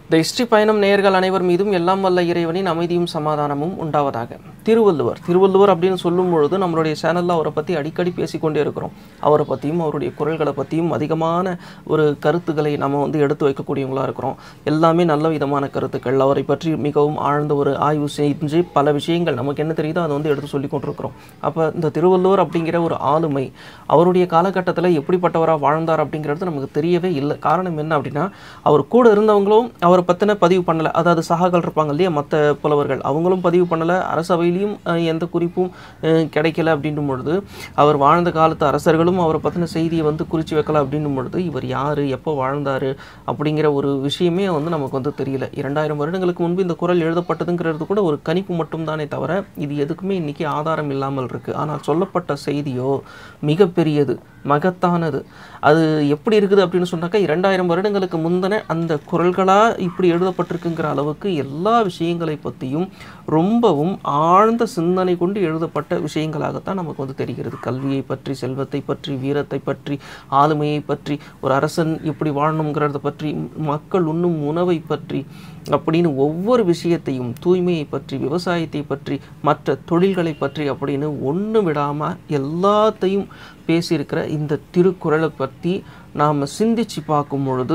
த history பயணம் நேயர்கள் அனைவர் மீதும் எல்லாம் வல்ல இறைவனின் அமைதியும் சமாதானமும் உண்டாவதாக திருவள்ளுவர் திருவள்ளுவர் அப்படின்னு சொல்லும் பொழுது நம்மளுடைய சேனலில் அவரை பற்றி அடிக்கடி பேசிக்கொண்டே இருக்கிறோம் அவரை பற்றியும் அவருடைய குரல்களை பற்றியும் அதிகமான ஒரு கருத்துக்களை நம்ம வந்து எடுத்து வைக்கக்கூடியவங்களா இருக்கிறோம் எல்லாமே நல்ல விதமான கருத்துக்கள் அவரை பற்றி மிகவும் ஆழ்ந்த ஒரு ஆய்வு செஞ்சு பல விஷயங்கள் நமக்கு என்ன தெரியுதோ அதை வந்து எடுத்து சொல்லி கொண்டிருக்கிறோம் அப்போ இந்த திருவள்ளுவர் அப்படிங்கிற ஒரு ஆளுமை அவருடைய காலகட்டத்தில் எப்படிப்பட்டவராக வாழ்ந்தார் அப்படிங்கிறது நமக்கு தெரியவே இல்லை காரணம் என்ன அப்படின்னா அவர் கூட இருந்தவங்களும் அவரை பற்றின பதிவு பண்ணலை அதாவது சகாக்கள் இருப்பாங்க இல்லையா மற்ற புலவர்கள் அவங்களும் பதிவு பண்ணலை அரசவையிலையும் அஹ், எந்த குறிப்பும் அஹ், கிடைக்கல அப்படின்னும் பொழுது அவர் வாழ்ந்த காலத்து அரசர்களும் அவரை பற்றின செய்தியை வந்து குறித்து வைக்கல அப்படின்னும் பொழுது இவர் யார் எப்போ வாழ்ந்தார் அப்படிங்கிற ஒரு விஷயமே வந்து நமக்கு வந்து தெரியல இரண்டாயிரம் வருடங்களுக்கு முன்பு இந்த குரல் எழுதப்பட்டதுங்கிறது கூட ஒரு கணிப்பு மட்டும்தானே தவிர இது எதுக்குமே இன்னைக்கு ஆதாரம் இல்லாமல் இருக்குது ஆனால் சொல்லப்பட்ட செய்தியோ மிகப்பெரியது மகத்தானது அது எப்படி இருக்குது அப்படின்னு சொன்னாக்கா இரண்டாயிரம் வருடங்களுக்கு முந்தின அந்த குரல்களாக இப்படி எழுதப்பட்டிருக்குங்கிற அளவுக்கு எல்லா விஷயங்களை பற்றியும் ரொம்பவும் ஆழ்ந்த சிந்தனை கொண்டு எழுதப்பட்ட விஷயங்களாகத்தான் நமக்கு வந்து தெரிகிறது கல்வியை பற்றி செல்வத்தை பற்றி வீரத்தை பற்றி ஆளுமையை பற்றி ஒரு அரசன் எப்படி வாழணுங்கிறத பற்றி மக்கள் உண்ணும் உணவை பற்றி அப்படின்னு ஒவ்வொரு விஷயத்தையும் தூய்மையை பற்றி விவசாயத்தை பற்றி மற்ற தொழில்களை பற்றி அப்படின்னு ஒன்று விடாமல் எல்லாத்தையும் பேசியிருக்கிற இந்த திருக்குறளை பற்றி நாம் சிந்திச்சு பார்க்கும் பொழுது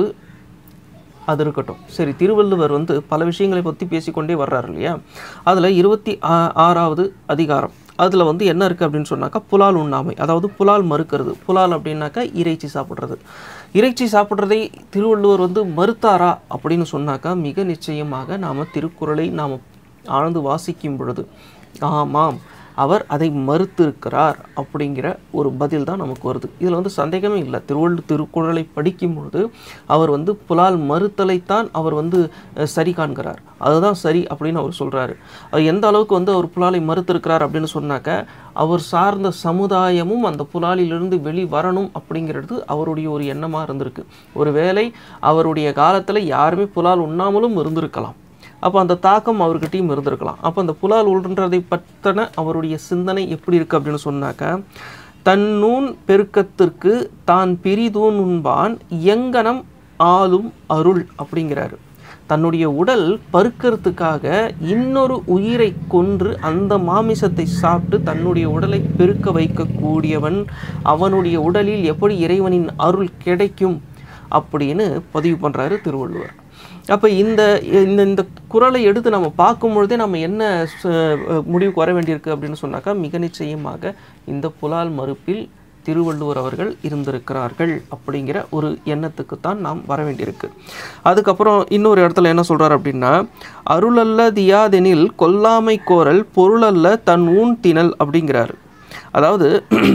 அது இருக்கட்டும் சரி திருவள்ளுவர் வந்து பல விஷயங்களை பற்றி பேசிக்கொண்டே வர்றாரு இல்லையா அதில் இருபத்தி ஆ- ஆறாவது அதிகாரம் அதில் வந்து என்ன இருக்குது அப்படின்னு சொன்னாக்கா புலால் உண்ணாமை அதாவது புலால் மறுக்கிறது புலால் அப்படின்னாக்கா இறைச்சி சாப்பிட்றது இறைச்சி சாப்பிட்றதை திருவள்ளுவர் வந்து மறுத்தாரா அப்படின்னு சொன்னாக்கா மிக நிச்சயமாக நாம் திருக்குறளை நாம் ஆழ்ந்து வாசிக்கும் பொழுது ஆமாம் அவர் அதை மறுத்திருக்கிறார் அப்படிங்கிற ஒரு பதில் தான் நமக்கு வருது இதில் வந்து சந்தேகமே இல்லை திருவள்ளு திருக்குறளை படிக்கும் பொழுது அவர் வந்து புலால் மறுத்தலைத்தான் அவர் வந்து அஹ், சரி காண்கிறார் அதுதான் சரி அப்படின்னு அவர் சொல்கிறாரு அது எந்த அளவுக்கு வந்து அவர் புலாலை மறுத்திருக்கிறார் அப்படின்னு சொன்னாக்க அவர் சார்ந்த சமுதாயமும் அந்த புலாலிலிருந்து வெளி வரணும் அப்படிங்கிறது அவருடைய ஒரு எண்ணமாக இருந்திருக்கு ஒருவேளை அவருடைய காலத்தில் யாருமே புலால் உண்ணாமலும் இருந்திருக்கலாம் அப்போ அந்த தாக்கம் அவர்கிட்டயும் இருந்திருக்கலாம் அப்போ அந்த புலால் உள்ன்றதை பற்றின அவருடைய சிந்தனை எப்படி இருக்குது அப்படின்னு சொன்னாக்க தன்னூன் பெருக்கத்திற்கு தான் பிரிதூன் உண்பான் எங்கனம் ஆளும் அருள் அப்படிங்கிறாரு தன்னுடைய உடல் பருக்கிறதுக்காக இன்னொரு உயிரை கொன்று அந்த மாமிசத்தை சாப்பிட்டு தன்னுடைய உடலை பெருக்க வைக்கக்கூடியவன் அவனுடைய உடலில் எப்படி இறைவனின் அருள் கிடைக்கும் அப்படின்னு பதிவு பண்ணுறாரு திருவள்ளுவர் அப்போ இந்த இந்த இந்த குறளை எடுத்து நம்ம பார்க்கும் பொழுதே நம்ம என்ன ச- முடிவுக்கு வர வேண்டியிருக்கு அப்படின்னு சொன்னாக்கா மிக நிச்சயமாக இந்த புலால் மறுப்பில் திருவள்ளுவர் அவர்கள் இருந்திருக்கிறார்கள் அப்படிங்கிற ஒரு எண்ணத்துக்கு தான் நாம் வர வேண்டியிருக்கு அதுக்கப்புறம் இன்னொரு இடத்துல என்ன சொல்றார் அப்படின்னா அருளல்ல தியாதெனில் கொல்லாமை கோரல் பொருளல்ல தன் ஊன் திணல் அப்படிங்கிறாரு அதாவது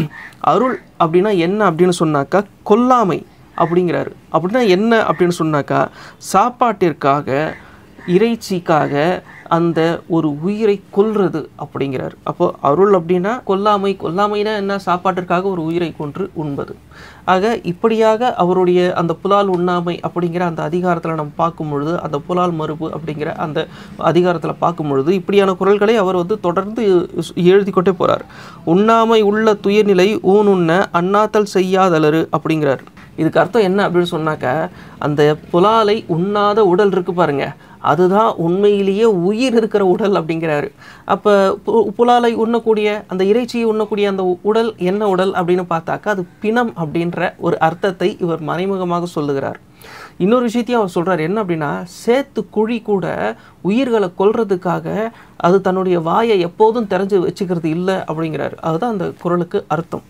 அருள் அப்படின்னா என்ன அப்படின்னு சொன்னாக்கா கொல்லாமை அப்படிங்கிறாரு அப்படின்னா என்ன அப்படின்னு சொன்னாக்கா சாப்பாட்டிற்காக இறைச்சிக்காக அந்த ஒரு உயிரை கொல்றது அப்படிங்கிறார் அப்போ அருள் அப்படின்னா கொல்லாமை கொல்லாமைனா என்ன சாப்பாட்டிற்காக ஒரு உயிரை கொன்று உண்பது ஆக இப்படியாக அவருடைய அந்த புலால் உண்ணாமை அப்படிங்கிற அந்த அதிகாரத்தில் நம்ம பார்க்கும் பொழுது அந்த புலால் மறுப்பு அப்படிங்கிற அந்த அதிகாரத்தில் பார்க்கும் பொழுது இப்படியான குரல்களை அவர் வந்து தொடர்ந்து எழுதி கொண்டே போகிறார் உண்ணாமை உள்ள துயர்நிலை ஊனுண்ண அண்ணாத்தல் செய்யாதலரு அப்படிங்கிறார் இதுக்கு அர்த்தம் என்ன அப்படின்னு சொன்னாக்க அந்த புலாலை உண்ணாத உடல் இருக்கு பாருங்க அதுதான் உண்மையிலேயே உயிர் இருக்கிற உடல் அப்படிங்கிறாரு அப்போ பு புலாலை உண்ணக்கூடிய அந்த இறைச்சியை உண்ணக்கூடிய அந்த உடல் என்ன உடல் அப்படின்னு பார்த்தாக்கா அது பிணம் அப்படின்ற ஒரு அர்த்தத்தை இவர் மறைமுகமாக சொல்லுகிறார் இன்னொரு விஷயத்தையும் அவர் சொல்றாரு என்ன அப்படின்னா சேத்து குழி கூட உயிர்களை கொல்றதுக்காக அது தன்னுடைய வாயை எப்போதும் திறஞ்சு வச்சுக்கிறது இல்லை அப்படிங்கிறாரு அதுதான் அந்த குறளுக்கு அர்த்தம்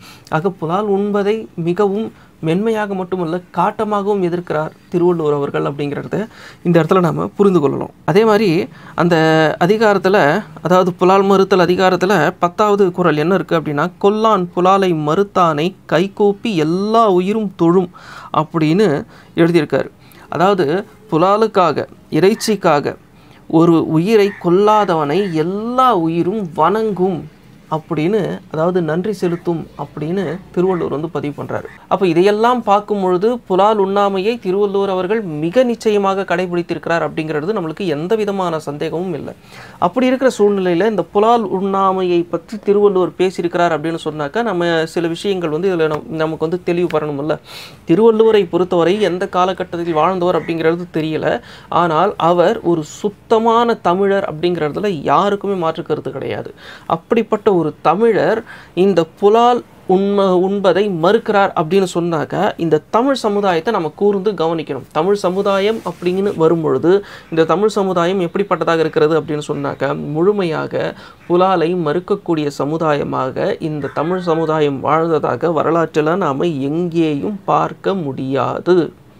ஆக புலால் உண்பதை மிகவும் மென்மையாக மட்டுமல்ல காட்டமாகவும் எதிர்க்கிறார் திருவள்ளுவர் அவர்கள் அப்படிங்கிறத இந்த இடத்துல நாம் புரிந்து கொள்ளலாம் அதே மாதிரி அந்த அதிகாரத்தில் அதாவது புலால் மறுத்தல் அதிகாரத்தில் பத்தாவது குறள் என்ன இருக்குது அப்படின்னா கொல்லான் புலாலை மறுத்தானை கைகூப்பி எல்லா உயிரும் தொழும் அப்படின்னு எழுதியிருக்காரு அதாவது புலாலுக்காக இறைச்சிக்காக ஒரு உயிரை கொல்லாதவனை எல்லா உயிரும் வணங்கும் அப்படின்னு அதாவது நன்றி செலுத்தும் அப்படின்னு திருவள்ளுவர் வந்து பதிவு பண்ணுறாரு அப்போ இதையெல்லாம் பார்க்கும் பொழுது புலால் உண்ணாமையை திருவள்ளுவர் அவர்கள் மிக நிச்சயமாக கடைபிடித்திருக்கிறார் அப்படிங்கிறது நம்மளுக்கு எந்த விதமான சந்தேகமும் இல்லை அப்படி இருக்கிற சூழ்நிலையில் இந்த புலால் உண்ணாமையை பற்றி திருவள்ளுவர் பேசியிருக்கிறார் அப்படின்னு சொன்னாக்கா நம்ம சில விஷயங்கள் வந்து இதில் நமக்கு வந்து தெளிவு பெறணும்ல திருவள்ளுவரை பொறுத்தவரை எந்த காலகட்டத்தில் வாழ்ந்தவர் அப்படிங்கிறது தெரியல ஆனால் அவர் ஒரு சுத்தமான தமிழர் அப்படிங்கிறதுல யாருக்குமே மாற்று கருத்து கிடையாது அப்படிப்பட்ட ஒரு தமிழர் இந்த புலால் உண்மை உண்பதை மறுக்கிறார் அப்படின்னு சொன்னாக்க இந்த தமிழ் சமுதாயத்தை நம்ம கூர்ந்து கவனிக்கணும் தமிழ் சமுதாயம் அப்படின்னு வரும்பொழுது இந்த தமிழ் சமுதாயம் எப்படிப்பட்டதாக இருக்கிறது அப்படின்னு சொன்னாக்க முழுமையாக புலாலை மறுக்கக்கூடிய சமுதாயமாக இந்த தமிழ் சமுதாயம் வாழ்ந்ததாக வரலாற்றில் நாம் எங்கேயும் பார்க்க முடியாது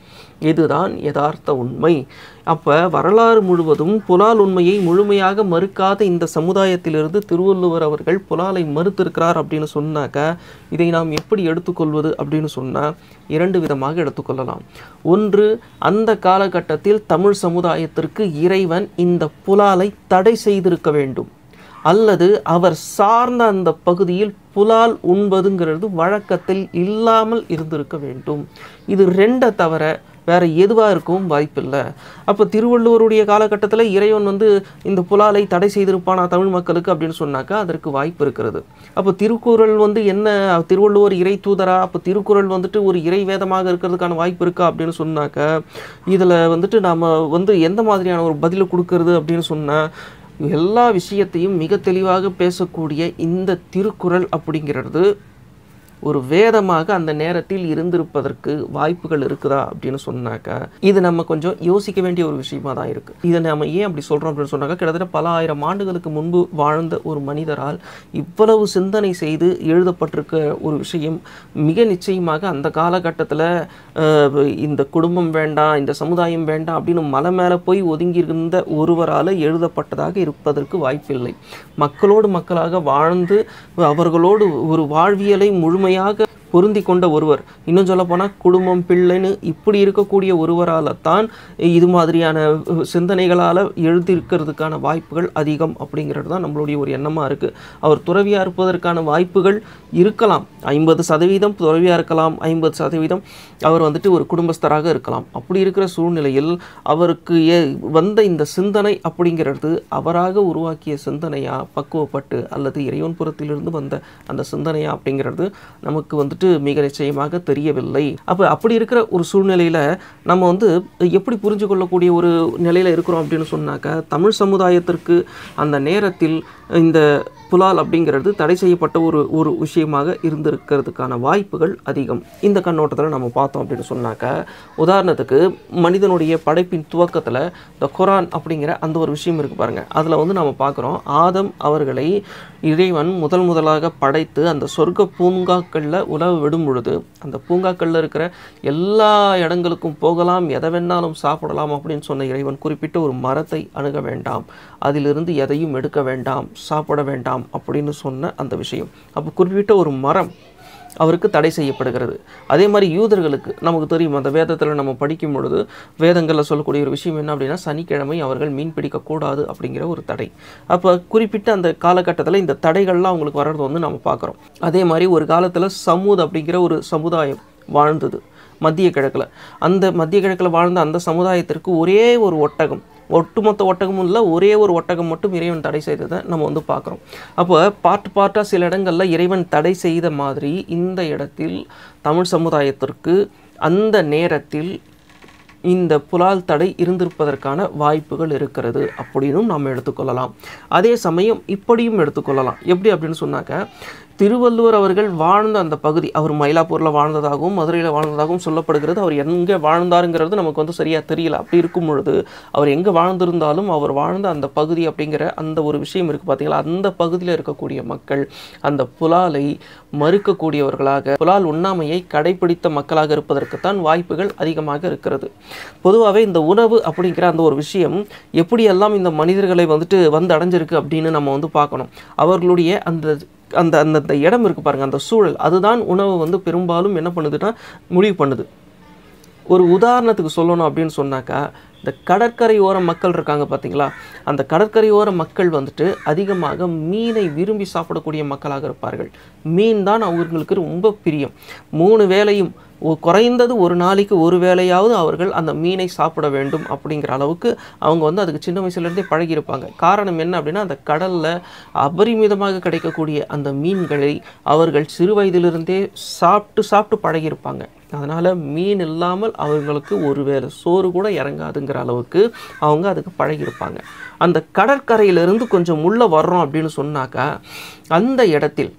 இதுதான் யதார்த்த உண்மை அப்போ வரலாறு முழுவதும் புலால் உண்மையை முழுமையாக மறுக்காத இந்த சமுதாயத்திலிருந்து திருவள்ளுவர் அவர்கள் புலாலை மறுத்திருக்கிறார் அப்படின்னு சொன்னாக்க இதை நாம் எப்படி எடுத்துக்கொள்வது அப்படின்னு சொன்னால் இரண்டு விதமாக எடுத்துக்கொள்ளலாம் ஒன்று அந்த காலகட்டத்தில் தமிழ் சமுதாயத்திற்கு இறைவன் இந்த புலாலை தடை செய்திருக்க வேண்டும் அல்லது அவர் சார்ந்த அந்த பகுதியில் புலால் உண்பதுங்கிறது வழக்கத்தில் இல்லாமல் இருந்திருக்க வேண்டும் இது ரெண்டை தவிர வேற எதுவாக இருக்கவும் வாய்ப்பில்லை அப்போ திருவள்ளுவருடைய காலகட்டத்தில் இறைவன் வந்து இந்த புலாலை தடை செய்திருப்பானா தமிழ் மக்களுக்கு அப்படின்னு சொன்னாக்கா அதற்கு வாய்ப்பு இருக்கிறது அப்போ திருக்குறள் வந்து என்ன திருவள்ளுவர் இறை தூதரா அப்போ திருக்குறள் வந்துட்டு ஒரு இறை வேதமாக இருக்கிறதுக்கான வாய்ப்பு இருக்கா அப்படின்னு சொன்னாக்க இதில் வந்துட்டு நாம் வந்து எந்த மாதிரியான ஒரு பதிலை கொடுக்கறது அப்படின்னு சொன்னால் எல்லா விஷயத்தையும் மிக தெளிவாக பேசக்கூடிய இந்த திருக்குறள் அப்படிங்கிறது ஒரு வேதமாக அந்த நேரத்தில் இருந்திருப்பதற்கு வாய்ப்புகள் இருக்குதா அப்படின்னு சொன்னாக்கா இது நம்ம கொஞ்சம் யோசிக்க வேண்டிய ஒரு விஷயமா தான் இருக்கு இதை நம்ம ஏன் அப்படி சொல்றோம் அப்படின்னு சொன்னாக்கா கிட்டத்தட்ட பல ஆயிரம் ஆண்டுகளுக்கு முன்பு வாழ்ந்த ஒரு மனிதரால் இவ்வளவு சிந்தனை செய்து எழுதப்பட்டிருக்க ஒரு விஷயம் மிக நிச்சயமாக அந்த காலகட்டத்தில் இந்த குடும்பம் வேண்டாம் இந்த சமுதாயம் வேண்டாம் அப்படின்னு மலை மேலே போய் ஒதுங்கி இருந்த ஒருவரால் எழுதப்பட்டதாக இருப்பதற்கு வாய்ப்பில்லை மக்களோடு மக்களாக வாழ்ந்து அவர்களோடு ஒரு வாழ்வியலை முழுமையாக பொருந்தி கொண்ட ஒருவர் இன்னும் சொல்லப்போனால் குடும்பம் பிள்ளைன்னு இப்படி இருக்கக்கூடிய ஒருவரால் தான் இது மாதிரியான சிந்தனைகளால் எழுதியிருக்கிறதுக்கான வாய்ப்புகள் அதிகம் அப்படிங்கிறது தான் நம்மளுடைய ஒரு எண்ணமாக இருக்குது அவர் துறவியாக இருப்பதற்கான வாய்ப்புகள் இருக்கலாம் ஐம்பது சதவீதம் துறவியாக இருக்கலாம் ஐம்பது சதவீதம் அவர் வந்துட்டு ஒரு குடும்பஸ்தராக இருக்கலாம் அப்படி இருக்கிற சூழ்நிலையில் அவருக்கு ஏ வந்த இந்த சிந்தனை அப்படிங்கிறது அவராக உருவாக்கிய சிந்தனையா பக்குவப்பட்டு அல்லது இறைவன் புறத்திலிருந்து வந்த அந்த சிந்தனையா அப்படிங்கிறது நமக்கு வந்துட்டு மிக நிச்சயமாக தெரியவில்லை அப்போ அப்படி இருக்கிற ஒரு சூழ்நிலையில் நம்ம வந்து எப்படி புரிஞ்சு கொள்ளக்கூடிய ஒரு நிலையில் இருக்கிறோம் அப்படின்னு சொன்னாக்க தமிழ் சமுதாயத்திற்கு அந்த நேரத்தில் இந்த புலால் அப்படிங்கிறது தடை செய்யப்பட்ட ஒரு ஒரு விஷயமாக இருந்திருக்கிறதுக்கான வாய்ப்புகள் அதிகம் இந்த கண்ணோட்டத்தில் நம்ம பார்த்தோம் அப்படின்னு சொன்னாக்க உதாரணத்துக்கு மனிதனுடைய படைப்பின் துவக்கத்தில் இந்த குரான் அப்படிங்கிற அந்த ஒரு விஷயம் இருக்குது பாருங்கள் அதில் வந்து நம்ம பார்க்குறோம் ஆதம் அவர்களை இறைவன் முதல் முதலாக படைத்து அந்த சொர்க்க பூங்காக்களில் உழவு விடும் பொழுது அந்த பூங்காக்களில் இருக்கிற எல்லா இடங்களுக்கும் போகலாம் எதை வேணாலும் சாப்பிடலாம் அப்படின்னு சொன்ன இறைவன் குறிப்பிட்ட ஒரு மரத்தை அணுக வேண்டாம் அதிலிருந்து எதையும் எடுக்க வேண்டாம் சாப்பிட வேண்டாம் அப்படின்னு சொன்ன அந்த விஷயம் அப்போ குறிப்பிட்ட ஒரு மரம் அவருக்கு தடை செய்யப்படுகிறது அதே மாதிரி யூதர்களுக்கு நமக்கு தெரியும் அந்த வேதத்தில் நம்ம படிக்கும் பொழுது வேதங்களில் சொல்லக்கூடிய ஒரு விஷயம் என்ன அப்படின்னா சனிக்கிழமை அவர்கள் மீன் பிடிக்கக்கூடாது அப்படிங்கிற ஒரு தடை அப்போ குறிப்பிட்ட அந்த காலகட்டத்தில் இந்த தடைகள்லாம் அவங்களுக்கு வர்றது வந்து நம்ம பார்க்குறோம் அதே மாதிரி ஒரு காலத்தில் சமூத் அப்படிங்கிற ஒரு சமுதாயம் வாழ்ந்தது மத்திய கிழக்கில் அந்த மத்திய கிழக்கில் வாழ்ந்த அந்த சமுதாயத்திற்கு ஒரே ஒரு ஒட்டகம் ஒட்டுமொத்த ஒட்டகமும் இல்லை ஒரே ஒரு ஒட்டகம் மட்டும் இறைவன் தடை செய்ததை நம்ம வந்து பார்க்குறோம் அப்போ பார்ட் பார்ட்டாக சில இடங்களில் இறைவன் தடை செய்த மாதிரி இந்த இடத்தில் தமிழ் சமுதாயத்திற்கு அந்த நேரத்தில் இந்த புலால் தடை இருந்திருப்பதற்கான வாய்ப்புகள் இருக்கிறது அப்படின்னும் நாம் எடுத்துக்கொள்ளலாம் அதே சமயம் இப்படியும் எடுத்துக்கொள்ளலாம் எப்படி அப்படின்னு சொன்னாக்க திருவள்ளுவர் அவர்கள் வாழ்ந்த அந்த பகுதி அவர் மயிலாப்பூரில் வாழ்ந்ததாகவும் மதுரையில் வாழ்ந்ததாகவும் சொல்லப்படுகிறது அவர் எங்கே வாழ்ந்தாருங்கிறது நமக்கு வந்து சரியாக தெரியல அப்படி இருக்கும் பொழுது அவர் எங்கே வாழ்ந்திருந்தாலும் அவர் வாழ்ந்த அந்த பகுதி அப்படிங்கிற அந்த ஒரு விஷயம் இருக்குது பார்த்தீங்களா அந்த பகுதியில் இருக்கக்கூடிய மக்கள் அந்த புலாலை மறுக்கக்கூடியவர்களாக புலால் உண்ணாமையை கடைபிடித்த மக்களாக இருப்பதற்குத்தான் வாய்ப்புகள் அதிகமாக இருக்கிறது பொதுவாகவே இந்த உணவு அப்படிங்கிற அந்த ஒரு விஷயம் எப்படியெல்லாம் இந்த மனிதர்களை வந்துட்டு வந்து அடைஞ்சிருக்கு அப்படின்னு நம்ம வந்து பார்க்கணும் அவர்களுடைய அந்த அந்த அந்த அந்த இடம் இருக்குது பாருங்கள் அந்த சூழல் அதுதான் உணவை வந்து பெரும்பாலும் என்ன பண்ணுதுன்னா முடிவு பண்ணுது ஒரு உதாரணத்துக்கு சொல்லணும் அப்படின்னு சொன்னாக்கா இந்த கடற்கரையோர மக்கள் இருக்காங்க பார்த்தீங்களா அந்த கடற்கரையோர மக்கள் வந்துட்டு அதிகமாக மீனை விரும்பி சாப்பிடக்கூடிய மக்களாக இருப்பார்கள் மீன் தான் அவங்களுக்கு ரொம்ப பிரியம் மூணு வேளையும் ஒ- குறைந்தது ஒரு நாளைக்கு ஒரு வேளையாவது அவர்கள் அந்த மீனை சாப்பிட வேண்டும் அப்படிங்கிற அளவுக்கு அவங்க வந்து அதுக்கு சின்ன வயசுலேருந்தே பழகியிருப்பாங்க காரணம் என்ன அப்படின்னா அந்த கடலில் அபரிமிதமாக கிடைக்கக்கூடிய அந்த மீன்களை அவர்கள் சிறு வயதிலிருந்தே சாப்பிட்டு சாப்பிட்டு பழகியிருப்பாங்க அதனால் மீன் இல்லாமல் அவங்களுக்கு ஒரு வேளை சோறு கூட இறங்காதுங்கிற அளவுக்கு அவங்க அதுக்கு பழகியிருப்பாங்க அந்த கடற்கரையிலிருந்து கொஞ்சம் உள்ளே வர்றோம் அப்படின்னு சொன்னாக்கா அந்த இடத்தில்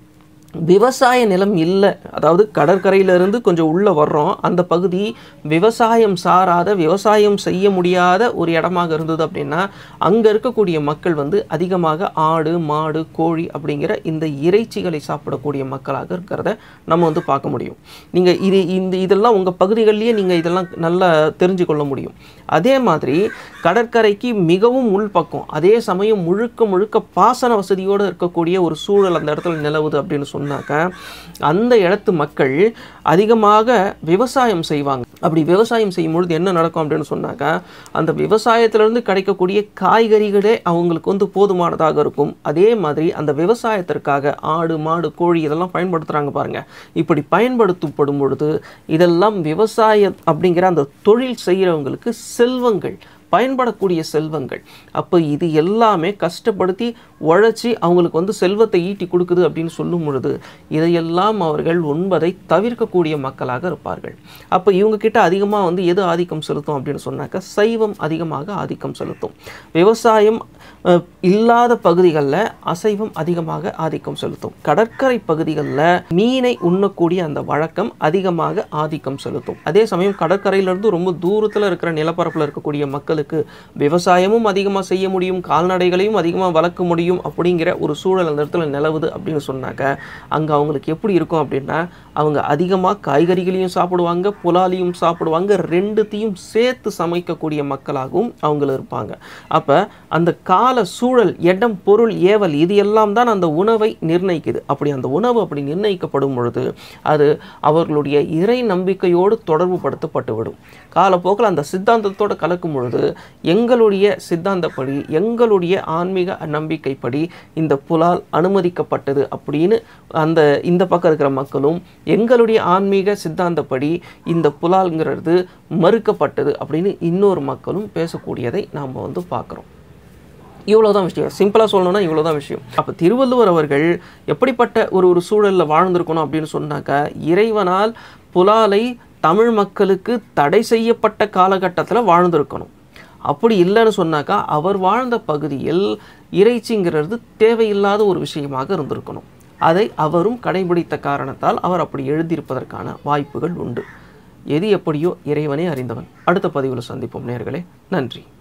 விவசாய நிலம் இல்லை அதாவது கடற்கரையிலிருந்து கொஞ்சம் உள்ளே வர்றோம் அந்த பகுதி விவசாயம் சாராத விவசாயம் செய்ய முடியாத ஒரு இடமாக இருந்தது அப்படின்னா அங்கே இருக்கக்கூடிய மக்கள் வந்து அதிகமாக ஆடு மாடு கோழி அப்படிங்கிற இந்த இறைச்சிகளை சாப்பிடக்கூடிய மக்களாக இருக்கிறத நம்ம வந்து பார்க்க முடியும் நீங்கள் இது இந்த இதெல்லாம் உங்கள் பகுதிகளிலேயே நீங்கள் இதெல்லாம் நல்லா தெரிஞ்சு கொள்ள முடியும் அதே மாதிரி கடற்கரைக்கு மிகவும் உள்பக்கம் அதே சமயம் முழுக்க முழுக்க பாசன வசதியோடு இருக்கக்கூடிய ஒரு சூழல் அந்த இடத்துல நிலவுது அப்படின்னு சொன்னாக்க அந்த இடத்து மக்கள் அதிகமாக விவசாயம் செய்வாங்க அப்படி விவசாயம் செய்யும் பொழுது என்ன நடக்கும் அப்படின்னு சொன்னாக்க அந்த விவசாயத்திலிருந்து கிடைக்கக்கூடிய காய்கறிகளே அவங்களுக்கு வந்து போதுமானதாக இருக்கும் அதே மாதிரி அந்த விவசாயத்திற்காக ஆடு மாடு கோழி இதெல்லாம் பயன்படுத்துகிறாங்க பாருங்க இப்படி பயன்படுத்தப்படும் பொழுது இதெல்லாம் விவசாய அப்படிங்கிற அந்த தொழில் செய்கிறவங்களுக்கு செல்வங்கள் பயன்படக்கூடிய செல்வங்கள் அப்போ இது எல்லாமே கஷ்டப்படுத்தி உழைச்சி அவங்களுக்கு வந்து செல்வத்தை ஈட்டி கொடுக்குது அப்படின்னு சொல்லும் பொழுது இதையெல்லாம் அவர்கள் உண்பதை தவிர்க்கக்கூடிய மக்களாக இருப்பார்கள் அப்போ இவங்க கிட்ட அதிகமாக வந்து எது ஆதிக்கம் செலுத்தும் அப்படின்னு சொன்னாக்க சைவம் அதிகமாக ஆதிக்கம் செலுத்தும் விவசாயம் அஹ், இல்லாத பகுதிகளில் அசைவம் அதிகமாக ஆதிக்கம் செலுத்தும் கடற்கரை பகுதிகளில் மீனை உண்ணக்கூடிய அந்த வழக்கம் அதிகமாக ஆதிக்கம் செலுத்தும் அதே சமயம் கடற்கரையிலிருந்து ரொம்ப தூரத்தில் இருக்கிற நிலப்பரப்பில் இருக்கக்கூடிய மக்களுக்கு விவசாயமும் அதிகமாக செய்ய முடியும் கால்நடைகளையும் அதிகமாக வளர்க்க முடியும் அப்படிங்கிற ஒரு சூழல் அந்த இடத்துல நிலவுது அப்படின்னு சொன்னாக்க அங்கே அவங்களுக்கு எப்படி இருக்கும் அப்படின்னா அவங்க அதிகமாக காய்கறிகளையும் சாப்பிடுவாங்க புலாலையும் சாப்பிடுவாங்க ரெண்டுத்தையும் சேர்த்து சமைக்கக்கூடிய மக்களாகவும் அவங்க இருப்பாங்க அப்போ அந்த கால சூழல் இடம் பொருள் ஏவல் இது எல்லாம் தான் அந்த உணவை நிர்ணயிக்குது அப்படி அந்த உணவு அப்படி நிர்ணயிக்கப்படும் பொழுது அது அவர்களுடைய இறை நம்பிக்கையோடு தொடர்பு படுத்தப்பட்டுவிடும் காலப்போக்கில் அந்த சித்தாந்தத்தோடு கலக்கும் பொழுது எங்களுடைய சித்தாந்தப்படி எங்களுடைய ஆன்மீக நம்பிக்கைப்படி இந்த புலால் அனுமதிக்கப்பட்டது அப்படின்னு அந்த இந்த பக்கம் இருக்கிற மக்களும் எங்களுடைய ஆன்மீக சித்தாந்தப்படி இந்த புலால்ங்கிறது மறுக்கப்பட்டது அப்படின்னு இன்னொரு மக்களும் பேசக்கூடியதை நாம் வந்து பார்க்குறோம் இவ்வளோதான் விஷயம் சிம்பிளாக சொல்லணும்னா இவ்வளோதான் விஷயம் அப்போ திருவள்ளுவர் அவர்கள் எப்படிப்பட்ட ஒரு ஒரு சூழலில் வாழ்ந்திருக்கணும் அப்படின்னு சொன்னாக்கா இறைவனால் புலாலை தமிழ் மக்களுக்கு தடை செய்யப்பட்ட காலகட்டத்தில் வாழ்ந்திருக்கணும் அப்படி இல்லைன்னு சொன்னாக்கா அவர் வாழ்ந்த பகுதியில் இறைச்சிங்கிறது தேவையில்லாத ஒரு விஷயமாக இருந்திருக்கணும் அதை அவரும் கடைபிடித்த காரணத்தால் அவர் அப்படி எழுதியிருப்பதற்கான வாய்ப்புகள் உண்டு எது எப்படியோ இறைவனே அறிந்தவன் அடுத்த பதிவில் சந்திப்போம் நேர்களே நன்றி